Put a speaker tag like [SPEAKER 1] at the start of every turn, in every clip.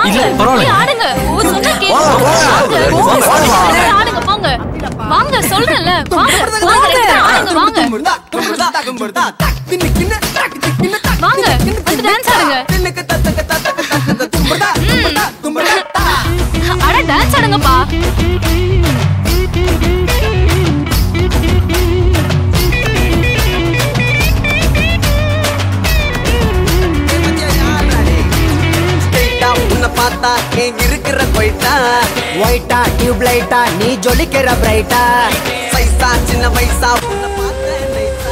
[SPEAKER 1] இல்ல, பரவாயில்ல.
[SPEAKER 2] போய் ஆடுங்க ஓ சொன்னா கேளுங்க
[SPEAKER 3] வாங்க,
[SPEAKER 2] வாங்க,
[SPEAKER 3] வாங்க,
[SPEAKER 2] போங்க,
[SPEAKER 3] வாங்க.
[SPEAKER 2] போய் ஆடுங்க போங்க வாங்க சொல்றேன்ல வாங்க வாங்க ரெண்டு பேரும் ஆடுங்க வாங்க வாங்க வந்து டான்ஸ் ஆடுங்க அட டான்ஸ் ஆடுங்கப்பா
[SPEAKER 4] ஸ்ட்ரெயிட்டா உன்னை பார்த்தா எங்க இருக்கிற போயிட்டா
[SPEAKER 5] ஒயிட்டா டியூப் லைட்டா நீ ஜொலிக்கிற பிரைட்டா
[SPEAKER 4] சைஸா சின்ன வயசா உன்னை பார்த்த நைஸா.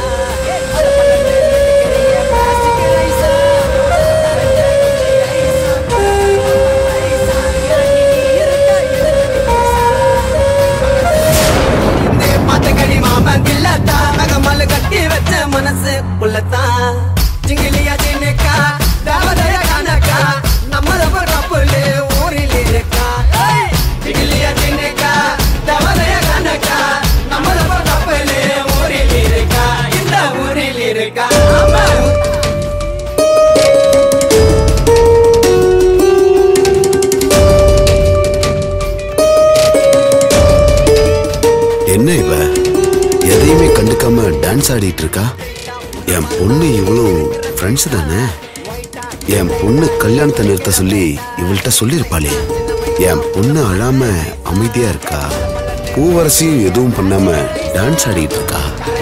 [SPEAKER 4] இந்த பாத்தகடி மாமன் இல்லத்தா நகமல கட்டி வச்ச மனசு புள்ளத்தான் ஜிங்கிலியா ஜினுக்கா தேவதைய கணக்கா நம்மள பரப்புல ஊரில் இருக்கா ஏய், ஜிங்கிலியா ஜினுக்கா தேவதைய கணக்கா நம்மள பரப்புல ஊரில் இருக்கா இந்த ஊரில் இருக்கா ஆமா
[SPEAKER 6] என்ன இவ எதையுமே கண்டுக்காம டான்ஸ் ஆடிட்டு இருக்கா என் பொண்ணு இவ்வளோ ஃப்ரெண்ட்ஸ் தானே என் பொண்ணு கல்யாணத்தை நிறுத்த சொல்லி இவள்கிட்ட சொல்லியிருப்பாளே என் பொண்ணு அழாம அமைதியா இருக்கா பூவரசியும் எதுவும் பண்ணாம டான்ஸ் ஆடிட்டு இருக்கா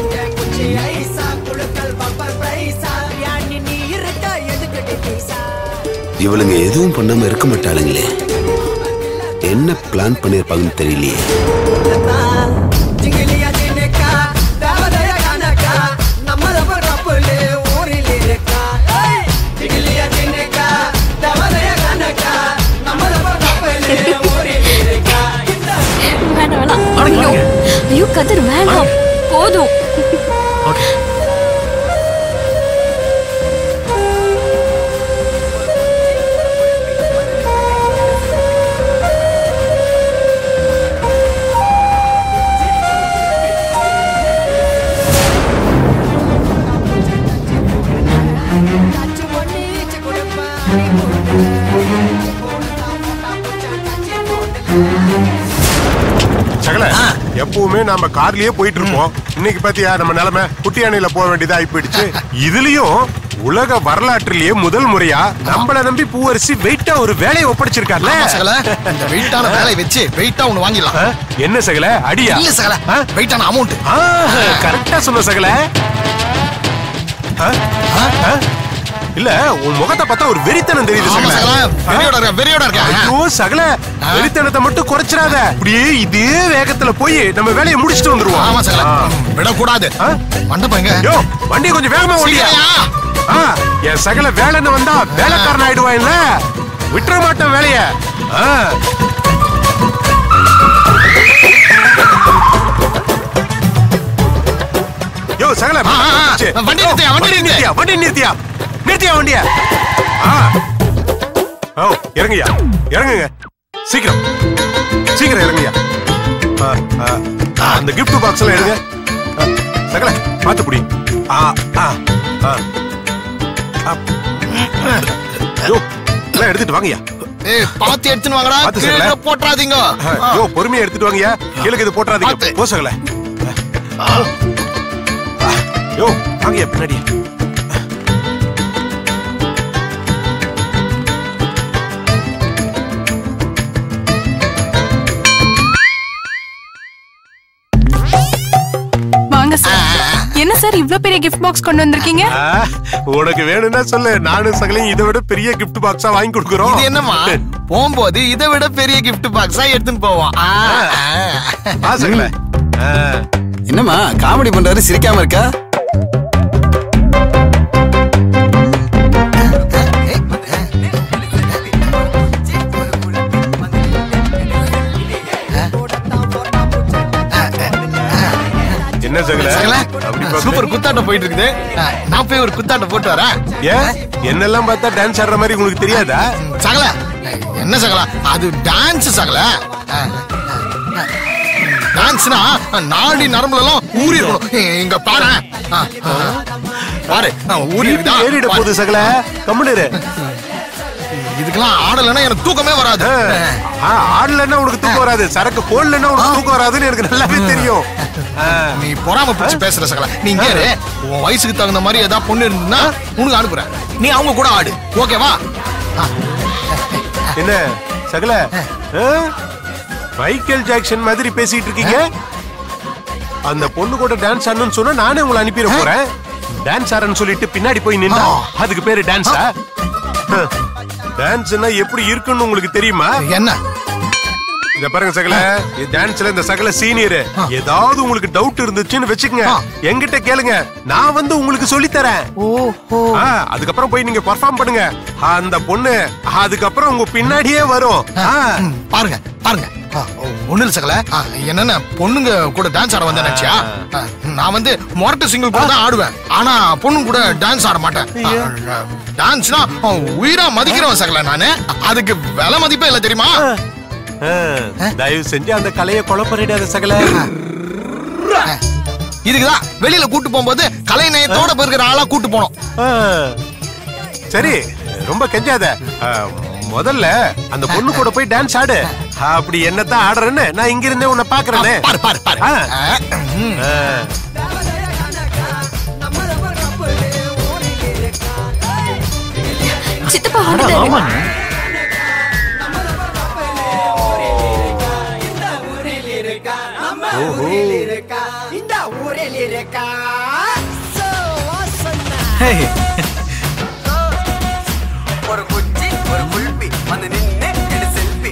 [SPEAKER 6] இவளுங்க எதுவும் பண்ணாம இருக்க மாட்டாளுங்களே என்ன பிளான் பண்ணிருப்பாங்கன்னு தெரியலையே
[SPEAKER 4] ஜிங்கிலியா ஜினுக்கா தேவதைய கணக்கா நம்மள பரப்புல ஊரில் இருக்கா ஏய், ஜிங்கிலியா ஜினுக்கா தேவதைய கணக்கா நம்மள பரப்புல ஊரில் இருக்கா இந்த
[SPEAKER 2] வேண்டாம் வேணாம் ஐயோ ஐயோ கதிர் வேண்டாம் போதும்
[SPEAKER 1] ஓகே
[SPEAKER 7] சகல எப்பவுமே நாம கார்லயே போயிட்டு இருப்போம் இன்னைக்கு பாத்தியா நம்ம நிலைமை குட்டி யானையில போக வேண்டியதா ஆகி போயிடுச்சு இதுலயும் உலக வரலாற்றிலேயே முதல் முறையா நம்மள நம்பி பூவரசி வெயிட்டா ஒரு வேலையை ஒப்படைச்சிருக்கார்ல
[SPEAKER 3] ஆமா சகல இந்த வெயிட்டான வேலையை வச்சு வெயிட்டா ஒண்ணு வாங்கிடலாம்
[SPEAKER 7] ஆ? என்ன சகல அடியா
[SPEAKER 3] இல்ல சகல
[SPEAKER 7] ஆ?
[SPEAKER 3] வெயிட்டான அமௌண்ட்
[SPEAKER 7] கரெக்டா சொன்ன சகல ஆ? ஆ? இல்ல உன் முகத்தை பார்த்தா ஒரு வெறித்தனம் தெரியுது
[SPEAKER 3] ஆமா
[SPEAKER 7] சகல
[SPEAKER 3] சகல வெறியோட இருக்க வெறியோட இருக்க
[SPEAKER 7] ஐயோ சகல வெறித்தனத்தை மட்டும் குறைச்சிடாத அப்படியே இதே வேகத்துல போய் நம்ம வேலையை முடிச்சிட்டு வந்துருவோம்
[SPEAKER 3] ஆமா சகல
[SPEAKER 7] ஆ.
[SPEAKER 3] விடக்கூடாது
[SPEAKER 7] ஆ?
[SPEAKER 3] மண்டபம் எங்க
[SPEAKER 7] யோ வண்டியை கொஞ்சம் வேகமா ஓடியா
[SPEAKER 3] சீக்கிரம்யா.
[SPEAKER 7] ஆ, என் சகல வேலைன்னு வந்தா வேலைக்காரன் ஆயிடுவான்ல விட்டுற மாட்டேன் வேலைய ஆ. யோ சகல
[SPEAKER 3] ஆ, ஆ, ஆ.
[SPEAKER 7] ச்சே.
[SPEAKER 3] வண்டி
[SPEAKER 7] யோ,
[SPEAKER 3] நிறுத்தியா, வண்டி நிறுத்து.
[SPEAKER 7] நிறுத்தியா வண்டி நிறுத்தியா நிறுத்தியா வண்டிய ஆ ஓ இறங்குயா இறங்குங்க சீக்கிரம் சீக்கிரம் இறங்குயா ஆ, ஆ, ஆ, அந்த gift பாக்ஸ் எல்லாம் எடுங்க ஆ, சகல பாத்து புடி ஆ ஆ ஆ ஆ. யோ எல்லாம் எடுத்துட்டு வாங்கய்யா
[SPEAKER 3] ஏய் பாத்து எடுத்துன்னு வாங்கடா
[SPEAKER 7] பாத்து சகல.
[SPEAKER 3] கீழே போட்டுறாதீங்க
[SPEAKER 7] ஆ, யோ பொறுமையா எடுத்துட்டு வாங்கய்யா கீழே இது போட்டுறாதீங்க
[SPEAKER 3] பாத்து.
[SPEAKER 7] போ சகல யோ வாங்கய்யா பின்னாடி
[SPEAKER 8] வாங்க சார் என்ன சார் இவ்ளோ பெரிய கிஃப்ட் பாக்ஸ் கொண்டு வந்திருக்கீங்க
[SPEAKER 7] ஆ, உனக்கு வேணும்னா சொல்லு நானும் சகலையும் இதை விட பெரிய gift பாக்ஸா வாங்கி கொடுக்குறோம்
[SPEAKER 3] இது என்னமா போகும்போது இதை விட பெரிய gift பாக்ஸா எடுத்துன்னு போவோம் ஆ, ஆ.
[SPEAKER 7] வா சகல ஆ.
[SPEAKER 6] என்னம்மா காமெடி பண்றாரு சிரிக்காம இருக்கா
[SPEAKER 7] என்ன சகல
[SPEAKER 3] சகல,
[SPEAKER 7] அப்படி பாக்குற?
[SPEAKER 3] சூப்பர் குத்தாட்டம் போயிட்டு இருக்குது ஆ, நான் போய் ஒரு குத்தாட்டம் போட்டு வரேன்
[SPEAKER 7] ஏன் என்னெல்லாம் பார்த்தா டான்ஸ் ஆடுற மாதிரி உங்களுக்கு தெரியாதா
[SPEAKER 3] சகல என்ன சகல அது டான்ஸ் சகல டான்ஸ்னா நாடி நரம்புல எல்லாம் ஊறி இருக்கணும் இங்க பாரு ஆ, ஆ. பாரு ஆ, ஊறி இருக்குதா
[SPEAKER 7] ஏறிட
[SPEAKER 3] பாரு.
[SPEAKER 7] போகுது சகல கம்முனு
[SPEAKER 3] இதுக்கெல்லாம் ஆடலைன்னா எனக்கு தூக்கமே வராது
[SPEAKER 7] ஆ, ஆடலைன்னா உனக்கு தூக்கம் வராது சரக்கு போடலன்னா உனக்கு தூக்கம் வராதுன்னு எனக்கு நல்லாவே தெரியும் ஆ,
[SPEAKER 3] நீ பொறாம பிடிச்சு பேசுற சகல நீ இங்க இரு. உன் வயசுக்கு தகுந்த மாதிரி ஏதாவது பொண்ணு இருந்ததுன்னா உனக்கு அனுப்புறேன் நீ அவங்க கூட ஆடு ஓகேவா
[SPEAKER 7] என்ன சகல ஆ? மைக்கேல் ஜாக்சன் மாதிரி பேசிட்டு இருக்கீங்க அந்த பொண்ணு கூட டான்ஸ் ஆடணும்னு சொன்னா நானே உங்களை அனுப்பிட போறேன் டான்ஸ் ஆடுறேன்னு சொல்லிட்டு பின்னாடி போய் நின்னா அதுக்கு பேரு டான்ஸா டான்ஸ்னா எப்படி இருக்குன்னு உங்களுக்கு தெரியுமா
[SPEAKER 3] என்ன
[SPEAKER 7] இத பாருங்க சகல இது டான்ஸ்ல இந்த சகல சீனியர் ஏதாவது உங்களுக்கு டவுட் இருந்துச்சுன்னு வச்சுக்கங்க
[SPEAKER 3] ஆ.
[SPEAKER 7] என்கிட்ட கேளுங்க நான் வந்து உங்களுக்கு சொல்லி தரேன்
[SPEAKER 3] ஓஹோ
[SPEAKER 7] ஆ, அதுக்கப்புறம் போய் நீங்க பெர்ஃபார்ம் பண்ணுங்க அந்த பொண்ணு அதுக்கப்புறம் உங்க பின்னாடியே வரும் ஆ.
[SPEAKER 3] ம், பாருங்க பாருங்க ஆ, ஒண்ணு இல்ல சகல ஆ, என்னென்ன பொண்ணுங்க கூட டான்ஸ் ஆட வந்தேன் நினைச்சியா ஆ, நான் வந்து மொரட்டு சிங்கிள் கூட தான் ஆடுவேன் ஆனா பொண்ணுங்க கூட டான்ஸ் ஆட மாட்டேன் ஆ, டான்ஸ்னா ஆ, உயிரா மதிக்கிறவன் சகல நானு அதுக்கு விலை மதிப்பே இல்ல தெரியுமா
[SPEAKER 7] ஆ, தயவு செஞ்சு அந்த கலையை கொலை பண்ணிடாத சகல
[SPEAKER 3] இதுக்குதான் வெளியில கூட்டு போகும்போது கலை நயத்தோட போயிருக்கிற ஆளா கூட்டு போனோம்
[SPEAKER 7] ஆ. சரி ரொம்ப கெஞ்சாத ஆ, முதல்ல அந்த பொண்ணு கூட போய் டான்ஸ் ஆடு அப்படி என்னத்தான் ஆடுறேன்னு நான் இங்க இருந்தே உன்னை பாக்குறேனே
[SPEAKER 3] பாரு பாரு பாரு
[SPEAKER 7] ஆ.
[SPEAKER 3] ஆ, ம்.
[SPEAKER 7] ஆ.
[SPEAKER 2] சித்தப்பா வந்துட்டாரு
[SPEAKER 4] இந்த ஊரில் இருக்கா ஒரு குச்சி ஒரு குல்பி வந்து நின்னு எடு செல்ஃபி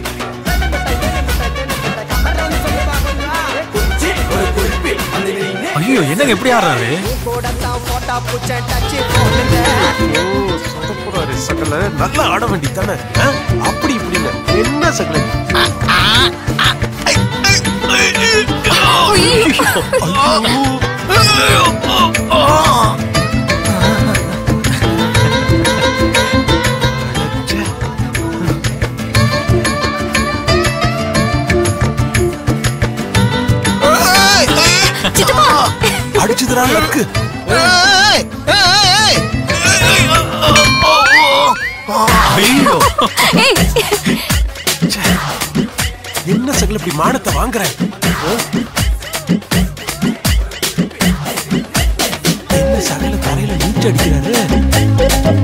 [SPEAKER 4] குச்சி ஒரு குல்பி வந்து நின்னு
[SPEAKER 1] ஐயோ என்னங்க எப்படி ஆடுறாரு
[SPEAKER 4] கூடத்தான் போட்டா பூச்சை டச்சு போடுங்க
[SPEAKER 7] சொதப்புறாரு சகல நல்லா ஆட வேண்டியதானே அப்படி இப்படின்னு என்ன சகல
[SPEAKER 2] சித்தப்பா
[SPEAKER 7] அடிச்சதுடா லக்கு
[SPEAKER 3] ஏய், ஏய், ஏய்.
[SPEAKER 1] ஐயோ
[SPEAKER 2] ஏய்
[SPEAKER 7] என்ன சகல இப்படி மானத்தை வாங்குற என்ன சகல தரையில நீச்சல் அடிக்கிறாரு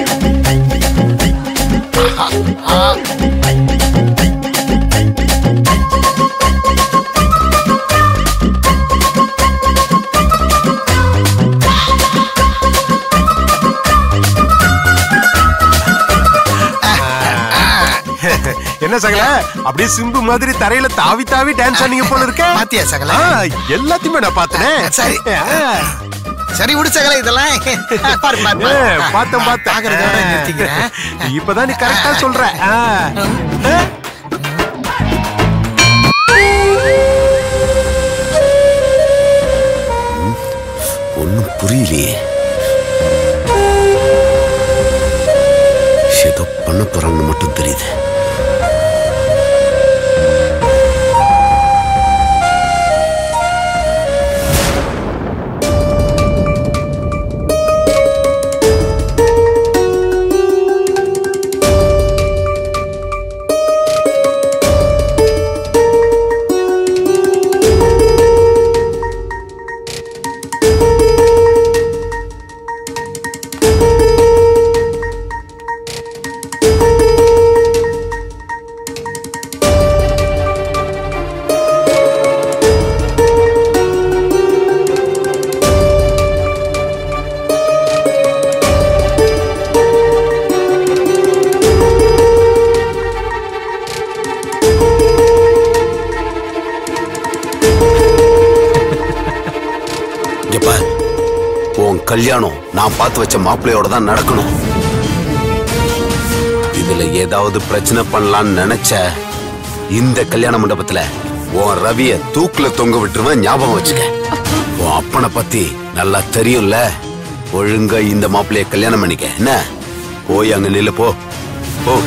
[SPEAKER 7] என்ன சகல அப்படியே சிம்பு மாதிரி தரையில தாவி தாவி டான்ஸ் ஆனீங்க போல இருக்க
[SPEAKER 3] பாத்தியா சகல?
[SPEAKER 7] ஆ, எல்லாத்தையுமே நான் பார்த்தனே
[SPEAKER 3] சரி.
[SPEAKER 7] ஆ.
[SPEAKER 3] சரி விடு சகல இதெல்லாம் பாரு பாரு,
[SPEAKER 7] ஏ,
[SPEAKER 3] பாரு
[SPEAKER 7] பார்த்தேன் பார்த்தேன்
[SPEAKER 3] பாக்குறதோட நிறுத்திக்கிறேன்
[SPEAKER 7] இப்பதான் நீ கரெக்டா சொல்ற ஆ. ஆ.
[SPEAKER 6] ஒன்றும் புரியலையே ஏதோ பண்ண போறாங்கன்னு மட்டும் தெரியுது இங்க பார் உன் கல்யாணம் நான் பார்த்து வச்ச மாப்பிள்ளையோட தான் நடக்கணும் இதுல ஏதாவது பிரச்சனை பண்ணலாம்னு நினைச்ச இந்த கல்யாண மண்டபத்துல உன் ரவிய தூக்குல தொங்க விட்டுருவேன் ஞாபகம் வச்சுக்க உன் அப்பனை பத்தி நல்லா தெரியும்ல ஒழுங்கா இந்த மாப்பிள்ளைய கல்யாணம் பண்ணிக்க என்ன போய் அங்க நில்லு போ போ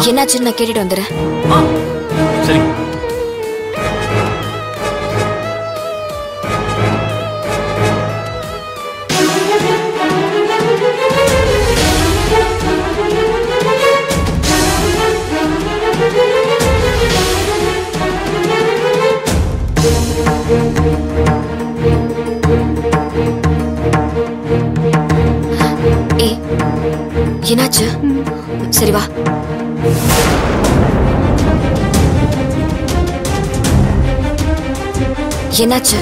[SPEAKER 2] என்னாச்சுன்னு நான் கேட்டுட்டு வந்துடுறேன்
[SPEAKER 1] ஆ சரிங்க
[SPEAKER 2] ஏய் என்னாச்சு சரி வா என்னாச்சு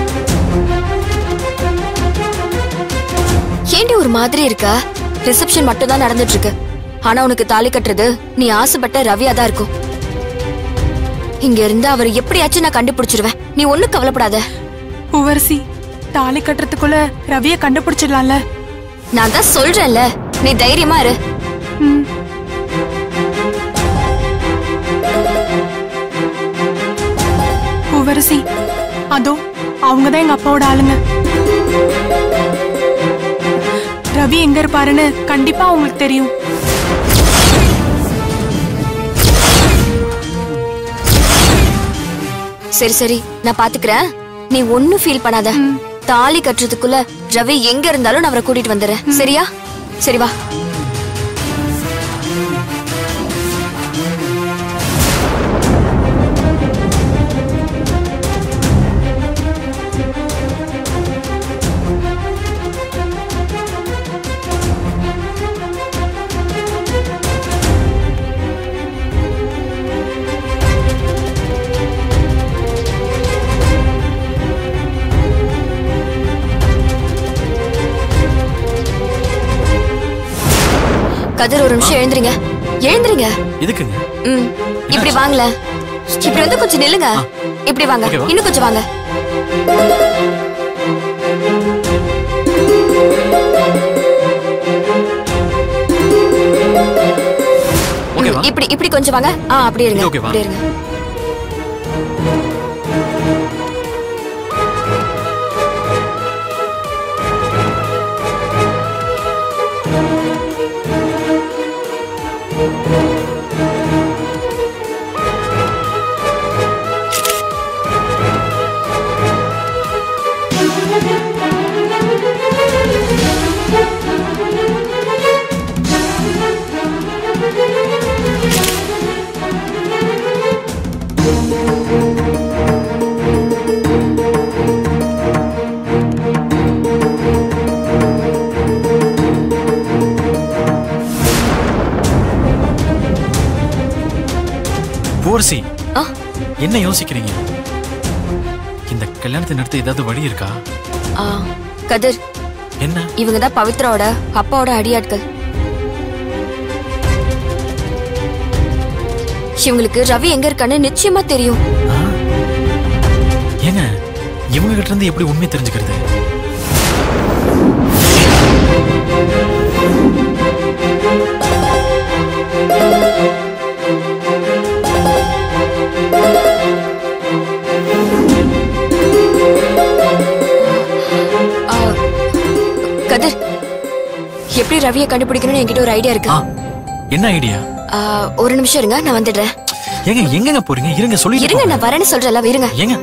[SPEAKER 2] ஏண்டி ஒரு மாதிரி இருக்க ரிசப்ஷன் மட்டும் தான் நடந்துட்டு இருக்கு ஆனா உனக்கு தாலி கட்டுறது நீ ஆசைப்பட்ட ரவியா தான் இருக்கும் இங்க இருந்து அவர் எப்படியாச்சும் நான் கண்டுபிடிச்சிருவேன் நீ ஒண்ணும் கவலைப்படாத
[SPEAKER 8] பூவரசி தாலி கட்டுறதுக்குள்ள ரவிய கண்டுபிடிச்சிடலாம்ல
[SPEAKER 2] நான் தான் சொல்றேன்ல நீ தைரியமா இரு
[SPEAKER 8] ம். பூவரசி அதோ அவங்க தான் எங்க அப்பாவோட ஆளுங்க ரவி எங்க இருப்பாருன்னு கண்டிப்பா அவங்களுக்கு தெரியும்
[SPEAKER 2] சரி சரி நான் பாத்துக்கிறேன் நீ ஒண்ணும் ஃபீல் பண்ணாத தாலி கட்டுறதுக்குள்ள ரவி எங்க இருந்தாலும் நான் அவரை கூட்டிட்டு வந்துடுறேன் சரியா சரி வா கதிர் ஒரு நிமிஷம் எழுந்துறீங்க எழுந்துறீங்க
[SPEAKER 1] எதுக்குங்க
[SPEAKER 2] ம் இப்படி வாங்கல இப்படி வந்து கொஞ்சம் நில்லுங்க இப்படி வாங்க
[SPEAKER 1] ஓகேவா?
[SPEAKER 2] இன்னும் கொஞ்சம் வாங்க ம்,
[SPEAKER 1] ஓகேவா
[SPEAKER 2] இப்படி இப்படி கொஞ்சம் வாங்க ஆ அப்படி இருங்க
[SPEAKER 1] இது ஓகேவா?
[SPEAKER 2] அப்படி இருங்க
[SPEAKER 1] பூவரசி
[SPEAKER 2] ஆ
[SPEAKER 1] என்ன யோசிக்கிறீங்க இந்த கல்யாணத்தை நிறுத்த ஏதாவது வழி இருக்கா
[SPEAKER 2] ஆ கதிர்
[SPEAKER 1] என்ன
[SPEAKER 2] இவங்க தான் பவித்ராவோட அப்பாவோட அடியாட்கள் இவங்களுக்கு ரவி எங்க இருக்கான்னு நிச்சயமா தெரியும்
[SPEAKER 1] ஆ? ஏங்க இவங்க கிட்ட இருந்து எப்படி உண்மை தெரிஞ்சுக்கிறது
[SPEAKER 2] ஆ, கதிர் எப்படி ரவியை கண்டுபிடிக்கணும்னு என்கிட்ட ஒரு ஐடியா இருக்கு
[SPEAKER 1] ஆ என்ன ஐடியா
[SPEAKER 2] ஆ, ஒரு நிமிஷம் இருங்க நான் வந்துடுறேன்
[SPEAKER 1] ஏங்க எங்கங்க போறீங்க இருங்க சொல்லிட்டு
[SPEAKER 2] இருங்க
[SPEAKER 1] போங்க.
[SPEAKER 2] நான் வரேன்னு சொல்றேன்ல இருங்க
[SPEAKER 1] ஏங்க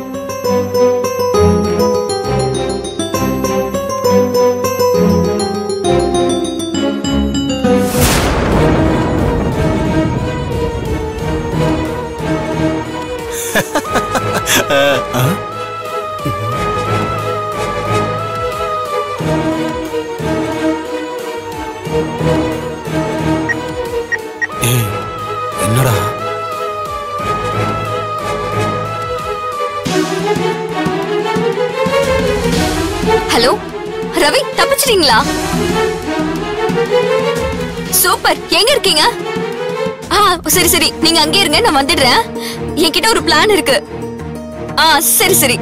[SPEAKER 6] ஏய் என்னடா
[SPEAKER 2] ஹலோ ரவி தப்பிச்சிட்டீங்களா சூப்பர் எங்க இருக்கீங்க ஆ சரி சரி நீங்க அங்கே இருங்க நான் வந்துடுறேன் என்கிட்ட ஒரு பிளான் இருக்கு ஆ சரி சரி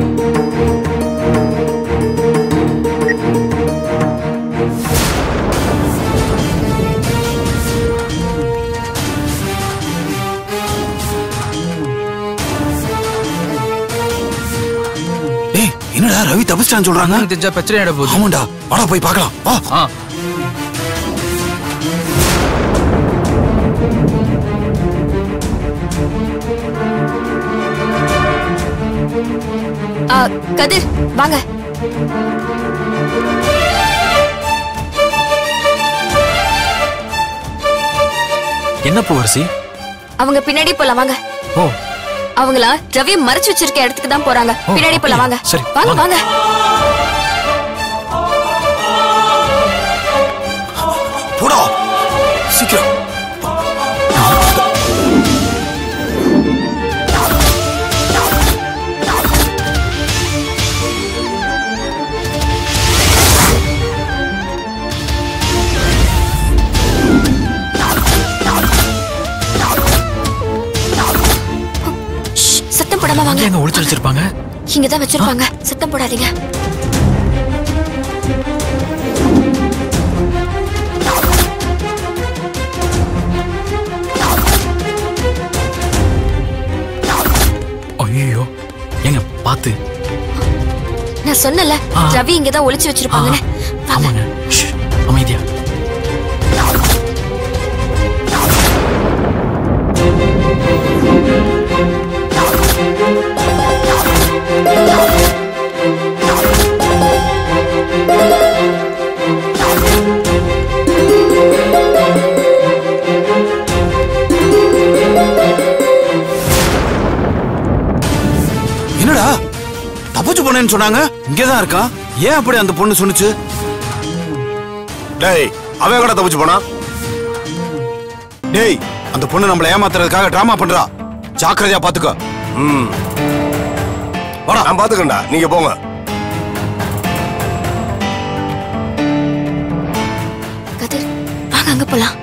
[SPEAKER 6] ஏய் என்னடா ரவி தப்பிச்சிட்டான்னு சொல்றாங்க
[SPEAKER 9] தெரிஞ்சா பிரச்சனை ஆயிட போகுது
[SPEAKER 6] ஆமாண்டா வாடா போய் பார்க்கலாம் வா
[SPEAKER 9] ஆ
[SPEAKER 2] கதிர் வாங்க
[SPEAKER 1] என்ன பூவரசி
[SPEAKER 2] அவங்க பின்னாடி போலாம் வாங்க
[SPEAKER 1] ஓ
[SPEAKER 2] அவங்கள ரவி மறைச்சு வச்சிருக்க இடத்துக்கு தான் போறாங்க
[SPEAKER 1] ஓ,
[SPEAKER 2] பின்னாடி போலாம் வாங்க
[SPEAKER 1] அப்படியா? சரி,
[SPEAKER 2] வாங்க
[SPEAKER 1] வாங்க.
[SPEAKER 2] வாங்க
[SPEAKER 6] போடா சீக்கிரம்
[SPEAKER 2] ஷ், சத்தம் போடாம வாங்க
[SPEAKER 1] எங்க ஒளிச்சு வச்சிருப்பாங்க
[SPEAKER 2] இங்க தான் வச்சிருப்பாங்க சத்தம் போடாதீங்க
[SPEAKER 1] ஐயோ ஏங்க பாத்து
[SPEAKER 2] நான் சொன்னல
[SPEAKER 1] ஆ.
[SPEAKER 2] ரவி இங்க தான் ஒளிச்சு வச்சிருப்பாங்கன்னு வாங்க
[SPEAKER 1] ஆமாங்க ஷ், அமைதியா
[SPEAKER 6] என்னடா தப்பிச்சு போனேன்னு சொன்னாங்க இங்கதான் இருக்கா ஏன் அப்படி அந்த பொண்ணு சொன்னுச்சு
[SPEAKER 7] டேய் அவன் கூட தப்பிச்சு போனா
[SPEAKER 6] டேய் அந்த பொண்ணு நம்மள ஏமாத்துறதுக்காக டிராமா பண்றா ஜாக்கிரதையா பாத்துக்கோ
[SPEAKER 7] ம் வாடா நான் பாத்துக்கண்டா நீங்க போங்க
[SPEAKER 2] கதிர் வாங்க அங்க போலாம்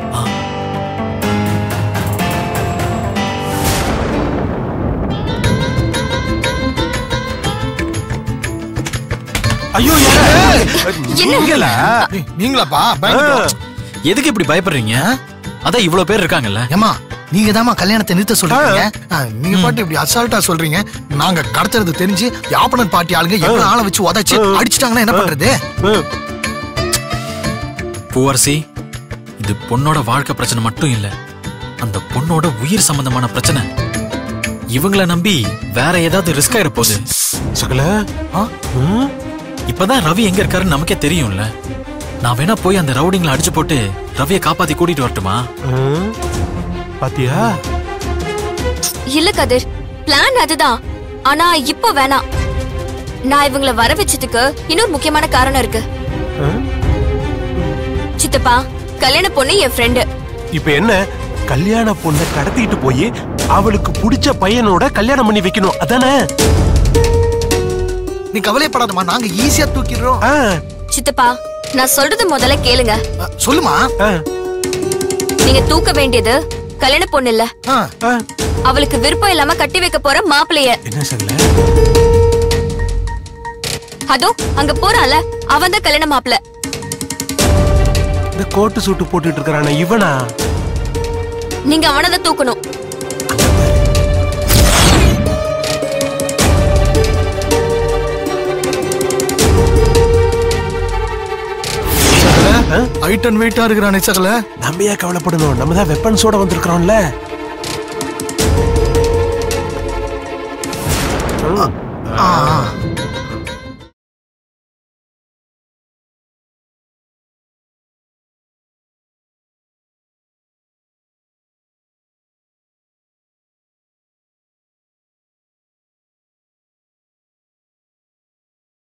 [SPEAKER 7] ஐயோ
[SPEAKER 2] என்ன
[SPEAKER 3] ஏய், நீங்களாப்பா பயந்துட்டோம்.
[SPEAKER 1] எதுக்கு இப்படி பயப்படுறீங்க அதான் இவ்வளவு பேர் இருக்காங்கல்ல
[SPEAKER 3] ஏம்மா நீங்க தாம்மா கல்யாணத்தை நிறுத்த சொல்றீங்க ஆ, நீங்க பாட்டு இப்படி அசால்ட்டா சொல்றீங்க நாங்க கடத்துறது தெரிஞ்சு யாப்பனன் பாட்டி ஆளுங்க எவ்வளவு ஆளை வச்சு உதைச்சு அடிச்சிட்டாங்கன்னா என்ன பண்றது
[SPEAKER 1] பூவரசி இது பொண்ணோட வாழ்க்கை பிரச்சனை மட்டும் இல்ல அந்த பொண்ணோட உயிர் சம்பந்தமான பிரச்சனை இவங்கள நம்பி வேற ஏதாவது ரிஸ்க் ஆயிட போகுது
[SPEAKER 7] சகல
[SPEAKER 1] இப்பதான் ரவி எங்க இருக்காருன்னு நமக்கே தெரியும்ல நான் வேணா போய் அந்த ரவுடிங்களை அடிச்சு போட்டு ரவியை காப்பாத்தி கூட்டிட்டு வரட்டுமா
[SPEAKER 7] பாத்தியா
[SPEAKER 2] இல்ல கதிர் பிளான் அதுதான் ஆனா இப்போ வேணாம் நான் இவங்கள வர வச்சதுக்கு இன்னொரு முக்கியமான காரணம் இருக்கு சித்தப்பா கல்யாண பொண்ணு என் ஃப்ரெண்டு
[SPEAKER 7] இப்ப என்ன கல்யாண பொண்ணை கடத்திட்டு போய் அவளுக்கு பிடிச்ச பையனோட கல்யாணம் பண்ணி வைக்கணும் அதானே
[SPEAKER 3] நீ கவலைப்படாதம்மா நாங்க ஈஸியா தூக்கிடுறோம்
[SPEAKER 7] ஆ,
[SPEAKER 2] சித்தப்பா நான் சொல்றது முதல்ல கேளுங்க
[SPEAKER 3] ஆ, சொல்லுமா
[SPEAKER 7] ஆ,
[SPEAKER 2] நீங்க தூக்க வேண்டியது கல்யாண பொண்ணு இல்ல
[SPEAKER 3] ஆ,
[SPEAKER 7] ஆ.
[SPEAKER 2] அவளுக்கு விருப்பம் இல்லாம கட்டி வைக்க போற மாப்பிளைய
[SPEAKER 7] என்ன சகல
[SPEAKER 2] அதோ அங்க போறான்ல அவன் தான் கல்யாண மாப்பிள
[SPEAKER 7] இந்த கோட்டு சூட்டு போட்டுட்டு இருக்கிறான இவனா
[SPEAKER 2] நீங்க அவனை தான் தூக்கணும்
[SPEAKER 3] ஹைட் அண்ட் வெயிட்டா இருக்கிறானே சகல
[SPEAKER 7] நம்ம ஏன் கவலைப்படணும் நம்ம தான் வெப்பன்ஸோட வந்திருக்கிறோம்ல